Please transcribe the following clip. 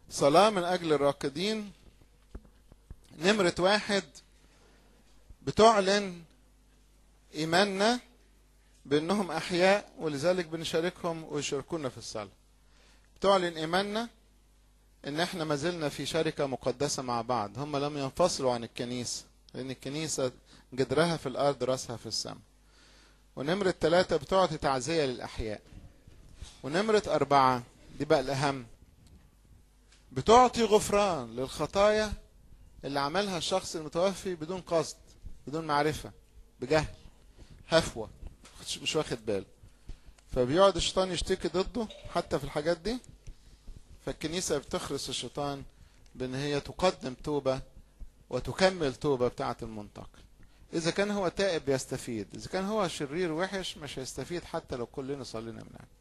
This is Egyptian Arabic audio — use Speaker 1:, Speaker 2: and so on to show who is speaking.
Speaker 1: صلاة من أجل الراقدين نمرة واحد بتعلن إيماننا بأنهم أحياء ولذلك بنشاركهم ويشاركونا في الصلاة بتعلن إيماننا إن إحنا ما زلنا في شركة مقدسة مع بعض هم لم ينفصلوا عن الكنيسة لأن الكنيسة جدرها في الأرض رأسها في السماء ونمرة ثلاثة بتعطي تعزية للأحياء ونمرة أربعة دي بقى الأهم بتعطي غفران للخطايا اللي عملها الشخص المتوفي بدون قصد بدون معرفة بجهل هفوة مش واخد باله فبيقعد الشيطان يشتكي ضده حتى في الحاجات دي فالكنيسة بتخرس الشيطان بأن هي تقدم توبة وتكمل توبة بتاعة المنتقل إذا كان هو تائب يستفيد إذا كان هو شرير وحش مش هيستفيد حتى لو كلنا صلينا من أجله